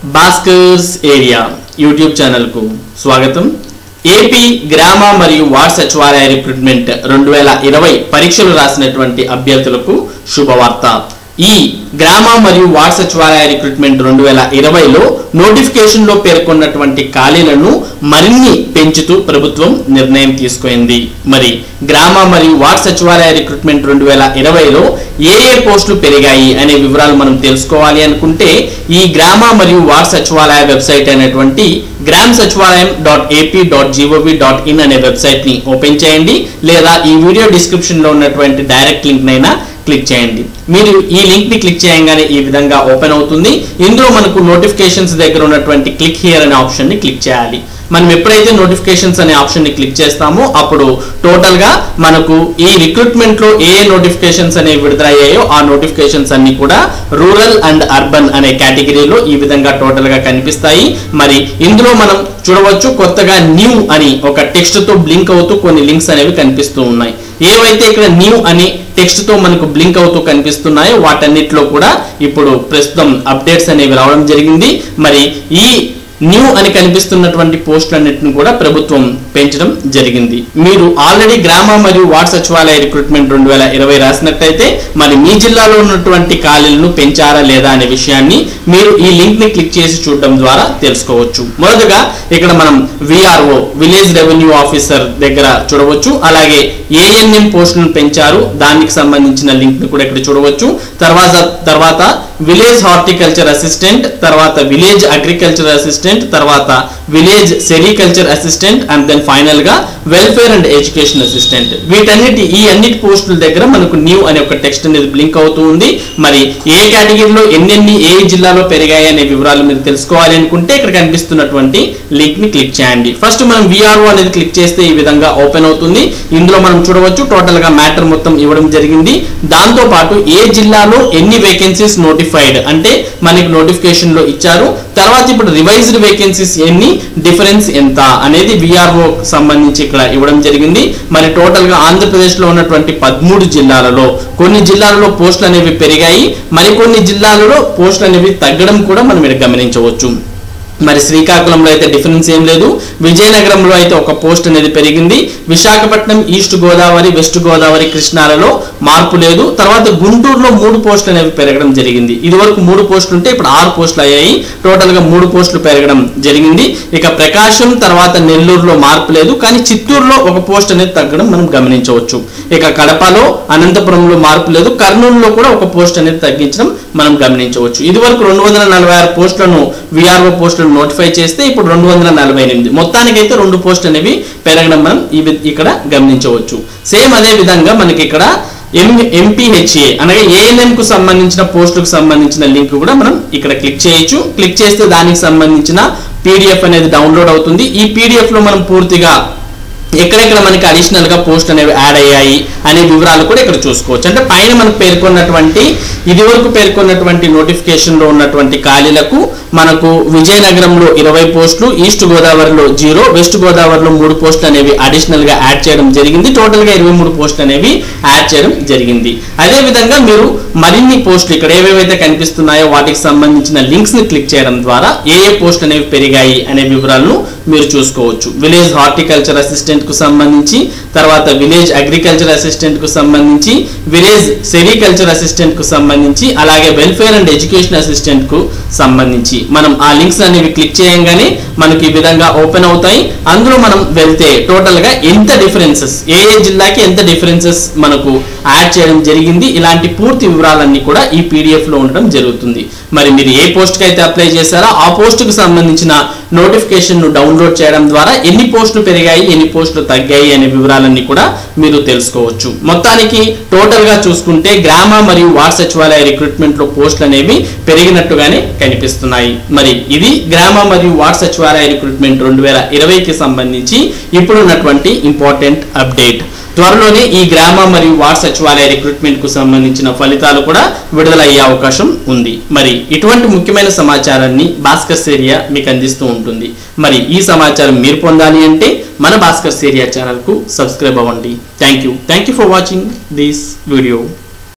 Bhaskar's area YouTube ఛానల్కు స్వాగతం AP గ్రామ మరియు వార్డ్ సచివాలయ రిక్రూట్మెంట్ రెండు వేల ఇరవై పరీక్షలు రాసినటువంటి అభ్యర్థులకు శుభవార్త ఈ గ్రామ మరియు వార్డ్ సచివాలయ రిక్రూట్మెంట్ రెండు వేల ఇరవైలో నోటిఫికేషన్ లో పేర్కొన్నటువంటి ఖాళీలను మరిన్ని పెంచుతూ ప్రభుత్వం నిర్ణయం తీసుకుంది మరి గ్రామ మరియు వార్డ్ సచివాలయ రిక్రూట్మెంట్ రెండు వేల ఇరవైలో ఏ ఏ పోస్టులు పెరిగాయి అనే వివరాలు మనం తెలుసుకోవాలి అనుకుంటే ఈ గ్రామ మరియు వార్డ్ సచివాలయ వెబ్సైట్ అయినటువంటి గ్రామ్ సచివాలయం dot AP dot GOV dot in అనే వెబ్సైట్ ని ఓపెన్ చేయండి లేదా ఈ వీడియో డిస్క్రిప్షన్ లో ఉన్నటువంటి డైరెక్ట్ లింక్ నైనా క్లిక్ చేయండి మీరు ఈ లింక్ ని క్లిక్ చేయగానే ఈ విధంగా ఓపెన్ అవుతుంది ఇందులో మనకు నోటిఫికేషన్స్ దగ్గర ఉన్నటువంటి క్లిక్ హియర్ అనే ఆప్షన్ ని క్లిక్ చేయాలి మనం ఎప్పుడైతే నోటిఫికేషన్స్ అనే ఆప్షన్ ని క్లిక్ చేస్తామో అప్పుడు టోటల్ గా మనకు ఈ రిక్రూట్మెంట్ లో ఏ ఏ నోటిఫికేషన్స్ అనేవి విడుదలయ్యాయో ఆ నోటిఫికేషన్స్ అన్ని కూడా రూరల్ అండ్ అర్బన్ అనే కేటగిరీలో ఈ విధంగా టోటల్ గా కనిపిస్తాయి మరి ఇందులో మనం చూడవచ్చు కొత్తగా న్యూ అని ఒక టెక్స్ట్ తో బ్లింక్ అవుతూ కొన్ని లింక్స్ అనేవి కనిపిస్తూ ఉన్నాయి ఏవైతే ఇక్కడ న్యూ అని టెక్స్ట్ తో మనకు బ్లింక్ అవుతూ కనిపిస్తున్నాయో వాటన్నిటిలో కూడా ఇప్పుడు ప్రస్తుతం అప్డేట్స్ అనేవి రావడం జరిగింది మరి ఈ న్యూ అని కనిపిస్తున్నటువంటి పోస్టులన్నింటిని కూడా ప్రభుత్వం పెంచడం జరిగింది మీరు ఆల్రెడీ గ్రామ మరియు వార్డ్ సచివాలయ రిక్రూట్మెంట్ రెండు వేల ఇరవై రాసినట్టయితే మరి మీ జిల్లాలో ఉన్నటువంటి ఖాళీలను పెంచారా లేదా అనే విషయాన్ని మీరు ఈ లింక్ ని క్లిక్ చేసి చూడడం ద్వారా తెలుసుకోవచ్చు మొదటగా ఇక్కడ మనం విఆర్ఓ విలేజ్ రెవెన్యూ ఆఫీసర్ దగ్గర చూడవచ్చు అలాగే ఏఎన్ఎం పోస్టులను పెంచారు దానికి సంబంధించిన లింక్ ని కూడా ఇక్కడ చూడవచ్చు తర్వాత తర్వాత విలేజ్ హార్టికల్చర్ అసిస్టెంట్ తర్వాత విలేజ్ అగ్రికల్చర్ అసిస్టెంట్ తర్వాత village sericulture assistant and then final గా వెల్ఫేర్ అండ్ ఎడ్యుకేషన్ అసిస్టెంట్ వీటన్నిటి ఈ అన్నిటి పోస్టుల దగ్గర మనకు న్యూ అనే ఒక టెక్స్ట్ అనేది బ్లింక్ అవుతూ ఉంది మరి ఏ కేటగిరీలో ఎన్నెన్ని ఏ జిల్లాలో పెరిగాయి అనే వివరాలు మీరు తెలుసుకోవాలి అనుకుంటే ఇక్కడ కనిపిస్తున్నటువంటి లింక్ ని క్లిక్ చేయండి ఫస్ట్ మనం విఆర్ఓ అనేది క్లిక్ చేస్తే ఈ విధంగా ఓపెన్ అవుతుంది ఇందులో మనం చూడవచ్చు టోటల్ గా మ్యాటర్ మొత్తం ఇవ్వడం జరిగింది దాంతో పాటు ఏ జిల్లాలో ఎన్ని వేకెన్సీస్ నోటిఫైడ్ అంటే మనకి నోటిఫికేషన్ లో ఇచ్చారు తర్వాత ఇప్పుడు రివైజ్డ్ వేకెన్సీస్ ఎన్ని డిఫరెన్స్ ఎంత అనేది విఆర్ఓ సంబంధించి ఇక్కడ ఇవ్వడం జరిగింది మరి టోటల్ గా ఆంధ్రప్రదేశ్ లో ఉన్నటువంటి పదమూడు జిల్లాలలో కొన్ని జిల్లాలలో పోస్టులు అనేవి పెరిగాయి మరికొన్ని జిల్లాలలో పోస్టులు అనేవి తగ్గడం కూడా మనం ఇక్కడ గమనించవచ్చు మరి శ్రీకాకుళంలో అయితే డిఫరెన్స్ ఏం లేదు విజయనగరంలో అయితే ఒక పోస్ట్ అనేది పెరిగింది విశాఖపట్నం ఈస్ట్ గోదావరి వెస్ట్ గోదావరి కృష్ణాలలో మార్పు లేదు తర్వాత గుంటూరులో మూడు పోస్టులు అనేవి పెరగడం జరిగింది ఇది వరకు మూడు పోస్టులు ఉంటే ఇప్పుడు ఆరు పోస్టులు అయ్యాయి టోటల్ గా మూడు పోస్టులు పెరగడం జరిగింది ఇక ప్రకాశం తర్వాత నెల్లూరులో మార్పు లేదు కానీ చిత్తూరులో ఒక పోస్ట్ అనేది తగ్గడం మనం గమనించవచ్చు ఇక కడపలో అనంతపురంలో మార్పు లేదు కర్నూలులో కూడా ఒక పోస్ట్ అనేది తగ్గించడం మనం గమనించవచ్చు ఇది వరకు రెండు వందల నలభై ఆరు పోస్టులను విఆర్ఓ పోస్టులను నోటిఫై చేస్తే ఇప్పుడు రెండు వందల నలభై ఎనిమిది మొత్తానికైతే రెండు పోస్టులు అనేవి పెరగడం మనం ఈ వి- ఇక్కడ గమనించవచ్చు సేమ్ అదే విధంగా మనకి ఇక్కడ ఎం ఎంపీహెచ్ఏ అనగా ఏఎన్ఎం కు సంబంధించిన పోస్టులకు సంబంధించిన లింక్ కూడా మనం ఇక్కడ క్లిక్ చేయొచ్చు క్లిక్ చేస్తే దానికి సంబంధించిన పీడిఎఫ్ అనేది డౌన్లోడ్ అవుతుంది ఈ పీడిఎఫ్ లో మనం పూర్తిగా ఎక్కడెక్కడ మనకి అడిషనల్ గా పోస్ట్ అనేవి యాడ్ అయ్యాయి అనే వివరాలు కూడా ఇక్కడ చూసుకోవచ్చు అంటే పైన మనకు పేర్కొన్నటువంటి ఇది వరకు పేర్కొన్నటువంటి నోటిఫికేషన్ లో ఉన్నటువంటి ఖాళీలకు మనకు విజయనగరంలో ఇరవై పోస్టులు ఈస్ట్ గోదావరిలో జీరో వెస్ట్ గోదావరిలో మూడు పోస్టులు అనేవి అడిషనల్ గా యాడ్ చేయడం జరిగింది టోటల్ గా ఇరవై మూడు పోస్టులు అనేవి యాడ్ చేయడం జరిగింది అదే విధంగా మీరు మరిన్ని పోస్టులు ఇక్కడ ఏవేవైతే కనిపిస్తున్నాయో వాటికి సంబంధించిన లింక్స్ ని క్లిక్ చేయడం ద్వారా ఏ ఏ పోస్టులు అనేవి పెరిగాయి అనే వివరాలను మీరు చూసుకోవచ్చు విలేజ్ హార్టికల్చర్ అసిస్టెంట్ కు సంబంధించి తర్వాత విలేజ్ అగ్రికల్చర్ అసిస్టెంట్ కు సంబంధించి విలేజ్ సెరికల్చర్ అసిస్టెంట్ కు సంబంధించి అలాగే వెల్ఫేర్ అండ్ ఎడ్యుకేషన్ అసిస్టెంట్ కు సంబంధించి మనం ఆ లింక్స్ అనేవి క్లిక్ చేయంగానే మనకి ఈ విధంగా ఓపెన్ అవుతాయి అందులో మనం వెళ్తే టోటల్ గా ఎంత డిఫరెన్సెస్ ఏ ఏ జిల్లాకి ఎంత డిఫరెన్సెస్ మనకు యాడ్ చేయడం జరిగింది ఇలాంటి పూర్తి వివరాలన్నీ కూడా ఈ పీడిఎఫ్ లో ఉండడం జరుగుతుంది మరి మీరు ఏ పోస్ట్ కి అయితే అప్లై చేశారో ఆ పోస్ట్ కు సంబంధించిన నోటిఫికేషన్ ను డౌన్లోడ్ చేయడం ద్వారా ఎన్ని పోస్టులు పెరిగాయి ఎన్ని పోస్టులు తగ్గాయి అనే వివరాలన్నీ కూడా మీరు తెలుసుకోవచ్చు మొత్తానికి టోటల్ గా చూసుకుంటే గ్రామ మరియు వార్డ్ సచివాలయ రిక్రూట్మెంట్ లో పోస్టులు అనేవి పెరిగినట్టుగానే కనిపిస్తున్నాయి మరి ఇది గ్రామ మరియు వార్డ్ సచివాలయ రిక్రూట్మెంట్ రెండు వేల ఇరవైకి సంబంధించి ఇప్పుడున్నటువంటి ఇంపార్టెంట్ అప్డేట్ త్వరలోనే ఈ గ్రామ మరియు వార్డ్ సచివాలయ రిక్రూట్మెంట్ కు సంబంధించిన ఫలితాలు కూడా విడుదలయ్యే అవకాశం ఉంది మరి ఇటువంటి ముఖ్యమైన సమాచారాన్ని భాస్కర్ సేరియా మీకు అందిస్తూ ఉంటుంది మరి ఈ సమాచారం మీరు పొందాలి అంటే మన భాస్కర్ సేరియా ఛానల్ కు సబ్స్క్రైబ్ అవ్వండి thank you thank you for watching this video